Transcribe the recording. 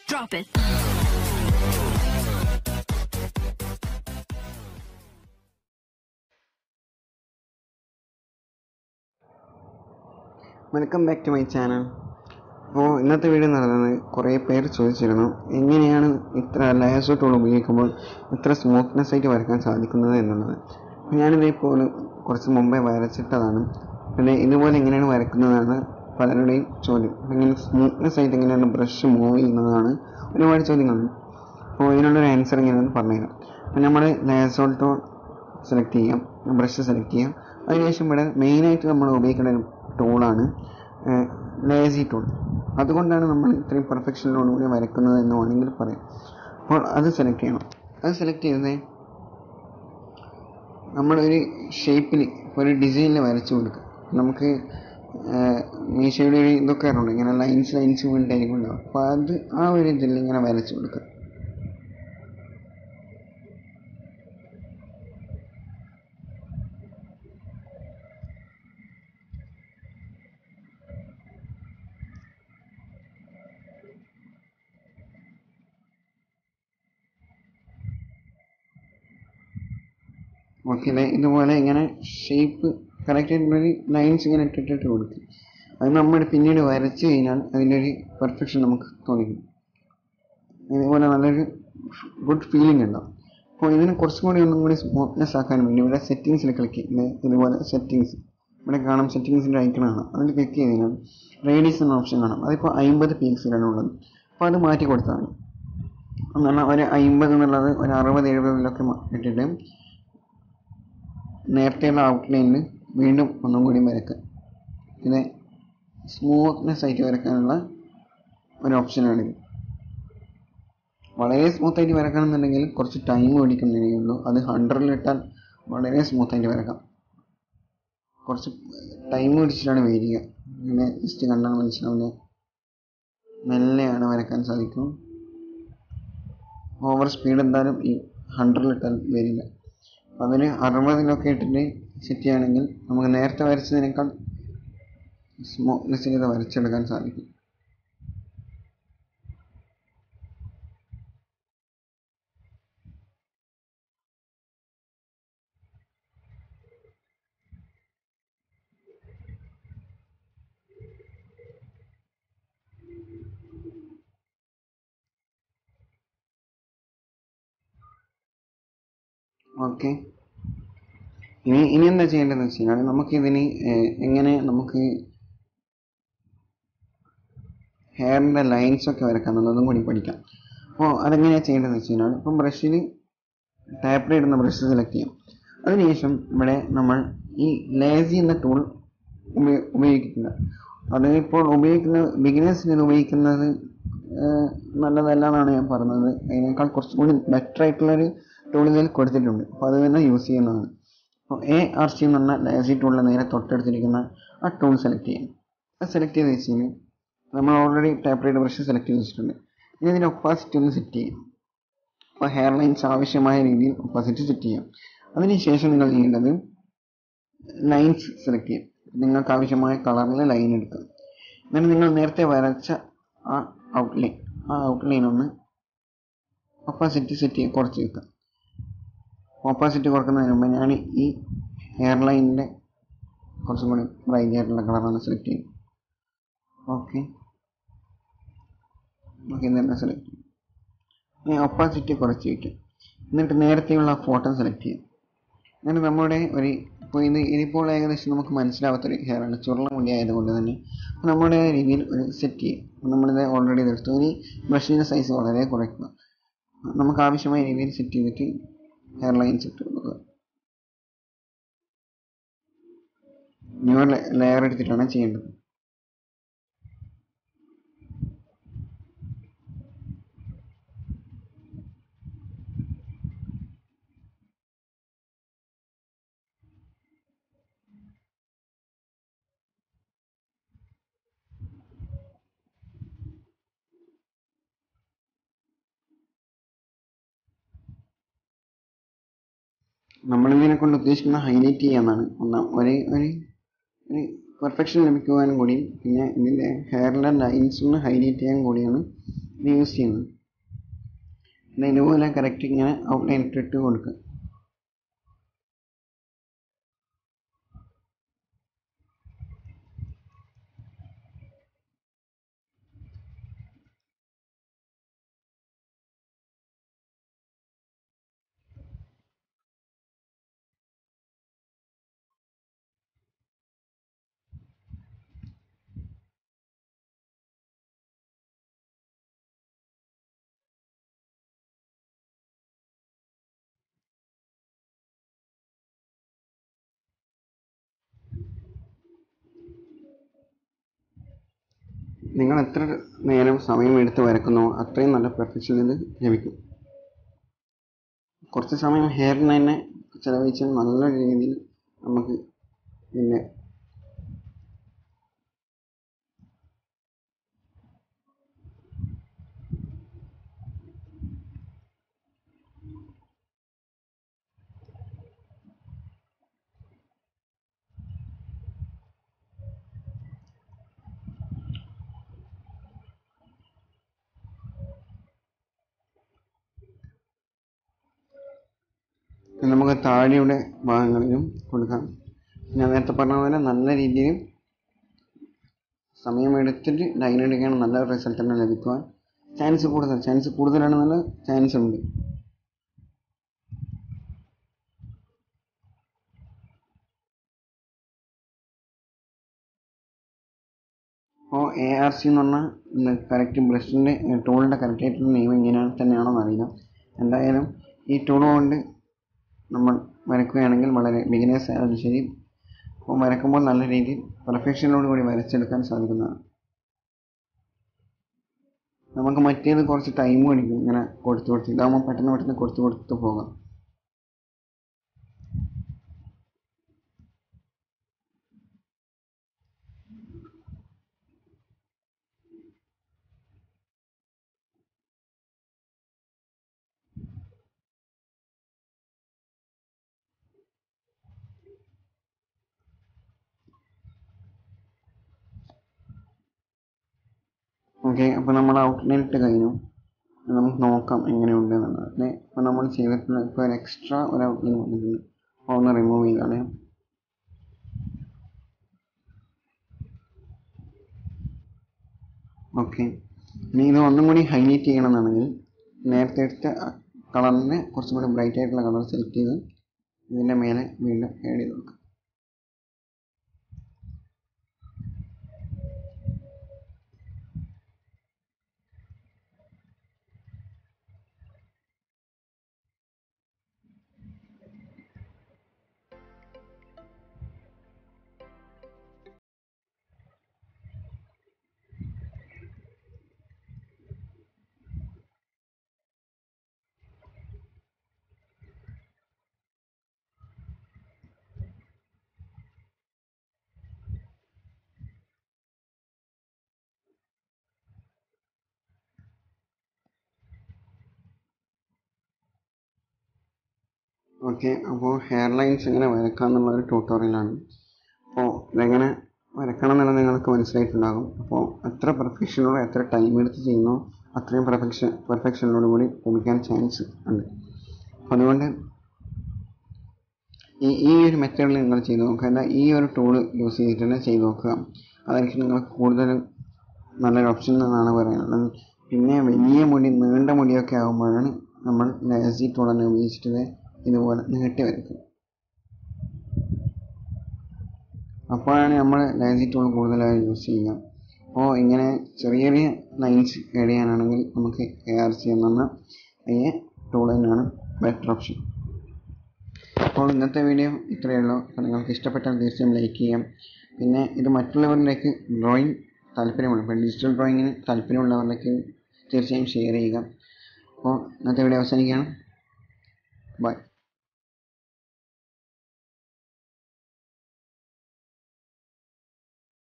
Drop it. Welcome back to my channel അപ്പോൾ ഇന്നത്തെ video നടന്നത് കുറേ പേര് ചോദിച്ചിരുന്നു എങ്ങനെയാണ് ഇത്ര ലേസർ ടൂൾ ഉപയോഗിക്കുമ്പോൾ ഇത്ര സ്മൂത്ത്നെസ് ആയിട്ട് വരയ്ക്കാൻ സാധിക്കുന്നത് എന്നുള്ളത് അപ്പോൾ ഞാനിതേപോലെ കുറച്ച് മുമ്പേ വരച്ചിട്ടതാണ് പിന്നെ ഇതുപോലെ എങ്ങനെയാണ് വരയ്ക്കുന്നതാണ് പലരുടെയും ചോദ്യം അപ്പോൾ ഇങ്ങനെ സ്മൂത്ത്നെസ് ആയിട്ട് എങ്ങനെയാണ് ബ്രഷ് മൂവ് ചെയ്യുന്നതാണ് ഒരുപാട് ചോദ്യങ്ങളുണ്ട് അപ്പോൾ ഇതിനുള്ളൊരു ആൻസർ എങ്ങനെയാണെന്ന് പറഞ്ഞുതരാം അപ്പോൾ നമ്മൾ ലേസർ ടൂൾ സെലക്ട് ചെയ്യാം ബ്രഷ് സെലക്ട് ചെയ്യാം അതിനുശേഷം ഇവിടെ മെയിനായിട്ട് നമ്മൾ ഉപയോഗിക്കുന്ന ഒരു ടൂളാണ് ലേസി ടൂൾ അതുകൊണ്ടാണ് നമ്മൾ ഇത്രയും പെർഫെക്ഷനിലോടുകൂടി വരയ്ക്കുന്നത് എന്ന് വേണമെങ്കിൽ പറയാം അപ്പോൾ അത് സെലക്ട് ചെയ്യണം അത് സെലക്ട് ചെയ്തത് നമ്മളൊരു ഷേപ്പിൽ ഒരു ഡിസൈനിൽ വരച്ചു കൊടുക്കുക നമുക്ക് മീശയുടെ ഒരു ഇതൊക്കെ അറിയണം ഇങ്ങനെ ലൈൻസ് ലൈൻസ് വീണ്ടായിരിക്കും ഉണ്ടാവും അപ്പോൾ അത് ആ ഒരു ഇതിൽ ഇങ്ങനെ വരച്ചു കൊടുക്കുക ഓക്കെ ഇതുപോലെ ഇങ്ങനെ ഷേപ്പ് കറക്റ്റ് ആയിട്ടുള്ളൊരു ലൈൻസ് ഇങ്ങനെ ഇട്ടിട്ടിട്ട് കൊടുക്കും അത് നമ്മൾ പിന്നീട് വരച്ച് കഴിഞ്ഞാൽ അതിൻ്റെ ഒരു പെർഫെക്ഷൻ നമുക്ക് തോന്നിക്കും ഇതുപോലെ നല്ലൊരു ഗുഡ് ഫീലിംഗ് ഉണ്ടാവും അപ്പോൾ ഇതിന് കുറച്ചും കൂടി ഒന്നും കൂടി സ്മൂത്ത്നെസ് ആക്കാൻ വേണ്ടി ഇവിടെ സെറ്റിങ്സിൽ ക്ലിക്ക് ചെയ്യുന്നത് ഇതുപോലെ സെറ്റിങ്സ് ഇവിടെ കാണാം സെറ്റിങ്സിൻ്റെ ഐക്കൺ കാണാം അതിൽ ക്ലിക്ക് ചെയ്ത് കഴിഞ്ഞാൽ റേഡിയസ് എന്ന ഓപ്ഷൻ കാണാം അതിപ്പോൾ അമ്പത് പിക്സലാണ് ഉള്ളത് അപ്പോൾ അത് മാറ്റി കൊടുത്താൽ മതി എന്ന് പറഞ്ഞാൽ ഒരു അമ്പത് എന്നുള്ളത് ഒരു അറുപത് എഴുപതിലൊക്കെ ഇട്ടിട്ട് നേരത്തെയുള്ള ഔട്ട്ലൈനിൽ വീണ്ടും ഒന്നും കൂടി വരക്കുക ഇത് സ്മൂത്ത്നെസ് ആയിട്ട് വരക്കാനുള്ള ഒരു ഓപ്ഷനാണിത് വളരെ സ്മൂത്ത് ആയിട്ട് വരക്കണമെന്നുണ്ടെങ്കിൽ കുറച്ച് ടൈം മേടിക്കുന്നതേ ഉള്ളൂ അത് ഹൺഡ്രഡിലിട്ടാൽ വളരെ സ്മൂത്ത് ആയിട്ട് വരക്കാം കുറച്ച് ടൈം മേടിച്ചിട്ടാണ് വരിക ഇങ്ങനെ ജസ്റ്റ് കണ്ടാൽ മനസ്സിലാവുന്നത് മെല്ലെയാണ് വരക്കാൻ സാധിക്കും ഓവർ സ്പീഡ് എന്തായാലും ഈ ഹൺഡ്രഡിലിട്ടാൽ വരില്ല അതിന് അറുപതിലൊക്കെ ഇട്ടിട്ട് സെറ്റ് ചെയ്യുകയാണെങ്കിൽ നമുക്ക് നേരത്തെ വരച്ചതിനേക്കാൾ സ്മൂത്ത്നെസ് ചെയ്ത് വരച്ചെടുക്കാൻ സാധിക്കും ഓക്കെ ഇനി ഇനി എന്താ ചെയ്യേണ്ടതെന്ന് വെച്ച് കഴിഞ്ഞാൽ നമുക്കിതിന് എങ്ങനെ നമുക്ക് ഹെയറിൻ്റെ ലൈൻസ് ഒക്കെ വരക്കാം എന്നുള്ളതും കൂടി പഠിക്കാം അപ്പോൾ അതെങ്ങനെയാണ് ചെയ്യേണ്ടതെന്ന് വെച്ച് കഴിഞ്ഞാൽ ഇപ്പം ബ്രഷിൽ ടാപ്പിൽ ഇടുന്ന ബ്രഷ് സെലക്ട് ചെയ്യാം അതിനുശേഷം ഇവിടെ നമ്മൾ ഈ ലേസി എന്ന ടൂൾ ഉപയോഗിക്കില്ല അത് ഇപ്പോൾ ഉപയോഗിക്കുന്ന ബിഗിനേഴ്സിന് ഇത് ഉപയോഗിക്കുന്നത് നല്ലതല്ല എന്നാണ് ഞാൻ പറഞ്ഞത് അതിനേക്കാൾ കുറച്ചും കൂടി ബെറ്റർ ആയിട്ടുള്ളൊരു ടൂൾ ഇതിൽ കൊടുത്തിട്ടുണ്ട് അപ്പോൾ അത് തന്നെ യൂസ് ചെയ്യുന്നതാണ് അപ്പോൾ എ ആർ സി എന്ന് പറഞ്ഞാൽ ലേസി ടൂളിൽ നേരെ തൊട്ടടുത്തിരിക്കുന്ന ആ ടൂൾ സെലക്ട് ചെയ്യണം അത് സെലക്ട് ചെയ്ത് വെച്ച് കഴിഞ്ഞാൽ നമ്മൾ ഓൾറെഡി ടാപ്പ് ബ്രഷ് സെലക്ട് ചെയ്ത് വെച്ചിട്ടുണ്ട് ഇനി ഇതിൻ്റെ ഒപ്പാസിറ്റി ഒന്ന് സെറ്റ് ചെയ്യും അപ്പോൾ ഹെയർ ലൈൻസ് ആവശ്യമായ രീതിയിൽ ഒപ്പാസിറ്റി സെറ്റ് ചെയ്യാം അതിനുശേഷം നിങ്ങൾ ചെയ്യേണ്ടത് ലൈൻസ് സെലക്ട് ചെയ്യും നിങ്ങൾക്ക് ആവശ്യമായ കളറിൽ ലൈൻ എടുക്കുക എന്നിട്ട് നിങ്ങൾ നേരത്തെ വരച്ച ആ ഔട്ട്ലൈൻ ആ ഔട്ട്ലൈൻ ഒന്ന് ഒപ്പാസിറ്റി സെറ്റ് ചെയ്ത് കുറച്ച് വെക്കുക ഓപ്പോസിറ്റ് കൊടുക്കുന്നതിന് മുമ്പ് ഞാൻ ഈ ഹെയർ ലൈനിൻ്റെ കുറച്ചും കൂടി ബ്രൈറ്റ് ആയിട്ടുള്ള കളറാണ് സെലക്ട് ചെയ്യുന്നത് ഓക്കെ ഓക്കെ തന്നെ സെലക്ട് ചെയ്യും ഇനി ഒപ്പാസിറ്റി കുറച്ച് വയ്ക്കും എന്നിട്ട് നേരത്തെയുള്ള ഫോട്ടോ സെലക്ട് ചെയ്യും എന്നിട്ട് നമ്മുടെ ഒരു ഇപ്പോൾ ഇത് ഇതിപ്പോൾ ഏകദേശം നമുക്ക് മനസ്സിലാവാത്തൊരു ഹെയറാണ് ചുരുള മുടി ആയതുകൊണ്ട് തന്നെ നമ്മുടെ രീതിയിൽ ഒരു സെറ്റ് ചെയ്യും നമ്മളിത് ഓൾറെഡി ഇതെടുത്തു ഇനി ബ്രഷിൻ്റെ സൈസ് വളരെ കുറയ്ക്കുക നമുക്ക് ആവശ്യമായ രീതിയിൽ സെറ്റ് ചെയ്തിട്ട് ഹെയർ ലൈൻസ് ഇട്ട് കൊടുക്കുക ന്യൂ ലെയർ എടുത്തിട്ടാണ് ചെയ്യേണ്ടത് നമ്മളിതിനെ കൊണ്ട് ഉദ്ദേശിക്കുന്ന ഹൈലൈറ്റ് ചെയ്യാന്നാണ് ഒന്നാം ഒരു ഒരു ഒരു പെർഫെക്ഷൻ ലഭിക്കുവാനും കൂടി പിന്നെ ഇതിൻ്റെ ഹെയറിൻ്റെ ലൈൻസ് ഒന്ന് ഹൈലൈറ്റ് ചെയ്യാൻ കൂടിയാണ് ഇത് യൂസ് ചെയ്യുന്നത് ഇത് ഇതുപോലെ കറക്റ്റ് ഇങ്ങനെ ഔട്ട്ലൈൻ ഇട്ടിട്ട് കൊടുക്കുക നിങ്ങൾ എത്ര നേരം സമയം എടുത്ത് വരക്കുന്നോ അത്രയും നല്ല പെർഫെക്ഷൻ ഇത് ലഭിക്കും കുറച്ച് സമയം ഹെയറിന് തന്നെ ചിലവഴിച്ചാൽ നല്ല രീതിയിൽ നമുക്ക് പിന്നെ പിന്നെ നമുക്ക് താടിയുടെ ഭാഗങ്ങളിലും കൊടുക്കാം ഞാൻ നേരത്തെ പറഞ്ഞ പോലെ നല്ല രീതിയിൽ സമയമെടുത്തിട്ട് ലൈൻ എടുക്കുകയാണ് നല്ല റിസൾട്ട് തന്നെ ലഭിക്കുവാൻ ചാൻസ് കൂടുതൽ ചാൻസ് കൂടുതലാണ് നല്ല ചാൻസ് ഉണ്ട് അപ്പോൾ എ ആർ സി എന്ന് പറഞ്ഞാൽ കറക്റ്റ് ബ്രഷിൻ്റെ ടൂളിൻ്റെ കറക്റ്റ് ആയിട്ടുള്ള നെയിം ഇങ്ങനെയാണ് തന്നെയാണോ അറിയില്ല എന്തായാലും ഈ ടൂൾ കൊണ്ട് നമ്മൾ വരയ്ക്കുകയാണെങ്കിൽ വളരെ ബിഗിനേഴ്സ് ആയാലും ശരി അപ്പോൾ വരക്കുമ്പോൾ നല്ല രീതിയിൽ പെർഫെക്ഷനോട് കൂടി വരച്ചെടുക്കാൻ സാധിക്കുന്നതാണ് നമുക്ക് മറ്റേത് കുറച്ച് ടൈം പിടിക്കും ഇങ്ങനെ കൊടുത്തു കൊടുത്ത് ഇതാകുമ്പോൾ പെട്ടെന്ന് പെട്ടെന്ന് കൊടുത്തു കൊടുത്ത് പോകാം ഓക്കെ അപ്പോൾ നമ്മൾ ഔട്ട്ലൈൻ ഇട്ട് കഴിഞ്ഞു നമുക്ക് നോക്കാം എങ്ങനെയുണ്ട് എന്നുള്ളത് അല്ലേ ഇപ്പോൾ നമ്മൾ ചെയ്തിട്ടുള്ള ഇപ്പോൾ ഒരു എക്സ്ട്രാ ഒരു ഔട്ട്ലൈൻ വന്നിട്ടുണ്ട് അപ്പോൾ ഒന്ന് റിമൂവ് ചെയ്താണ് ഓക്കെ ഇനി ഇത് ഒന്നും കൂടി ഹൈലൈറ്റ് ചെയ്യണമെന്നാണെങ്കിൽ നേരത്തെ എടുത്ത കളറിനെ കുറച്ചും കൂടി ബ്രൈറ്റ് ആയിട്ടുള്ള കളർ സെലക്ട് ചെയ്ത് ഇതിൻ്റെ മേലെ വീണ്ടും ആഡ് ചെയ്ത് കൊടുക്കാം ഓക്കെ അപ്പോൾ ഹെയർ ലൈൻസ് എങ്ങനെ വരക്കാം എന്നുള്ള ഒരു ട്യൂട്ടോറിയലാണ് അപ്പോൾ ഇതെങ്ങനെ വരക്കണം എന്നുള്ളത് നിങ്ങൾക്ക് മനസ്സിലായിട്ടുണ്ടാകും അപ്പോൾ എത്ര പെർഫെക്ഷനോടെ എത്ര ടൈം എടുത്ത് ചെയ്യുന്നോ അത്രയും പെർഫെക്ഷൻ പെർഫെക്ഷനോട് കൂടി ലഭിക്കാൻ ചാൻസ് ഉണ്ട് അപ്പോൾ അതുകൊണ്ട് ഈ ഈ ഒരു മെത്തേഡിൽ നിങ്ങൾ ചെയ്ത് നോക്കുക അല്ല ഈ ഒരു ടൂൾ യൂസ് ചെയ്തിട്ട് തന്നെ ചെയ്ത് നോക്കുക അതായിരിക്കും നിങ്ങൾക്ക് കൂടുതലും നല്ലൊരു ഓപ്ഷൻ എന്നാണ് പറയാനുള്ളത് പിന്നെ വലിയ മുടി നീണ്ട മുടിയൊക്കെ ആകുമ്പോഴാണ് നമ്മൾ ലേസി ടൂൾ തന്നെ ഉപയോഗിച്ചിട്ട് ഇതുപോലെ നീട്ടി വരയ്ക്കും അപ്പോഴാണ് നമ്മൾ ലേസി ടൂൾ കൂടുതലായി യൂസ് ചെയ്യുക അപ്പോൾ ഇങ്ങനെ ചെറിയ ചെറിയ ലൈൻസ് ആഡ് ചെയ്യാനാണെങ്കിൽ നമുക്ക് എ ആർ സി എന്ന ഈ ടൂൾ തന്നെയാണ് ബെറ്റർ ഓപ്ഷൻ അപ്പോൾ ഇന്നത്തെ വീഡിയോ ഇത്രയേ ഉള്ളൂ അപ്പോൾ നിങ്ങൾക്ക് ഇഷ്ടപ്പെട്ടാൽ തീർച്ചയായും ലൈക്ക് ചെയ്യാം പിന്നെ ഇത് മറ്റുള്ളവരിലേക്ക് ഡ്രോയിങ് താല്പര്യമുണ്ട് ഇപ്പോൾ ഡിജിറ്റൽ ഡ്രോയിങ്ങിന് താല്പര്യമുള്ളവരിലേക്ക് തീർച്ചയായും ഷെയർ ചെയ്യുക അപ്പോൾ ഇന്നത്തെ വീഡിയോ അവസാനിക്കുകയാണ് ബൈ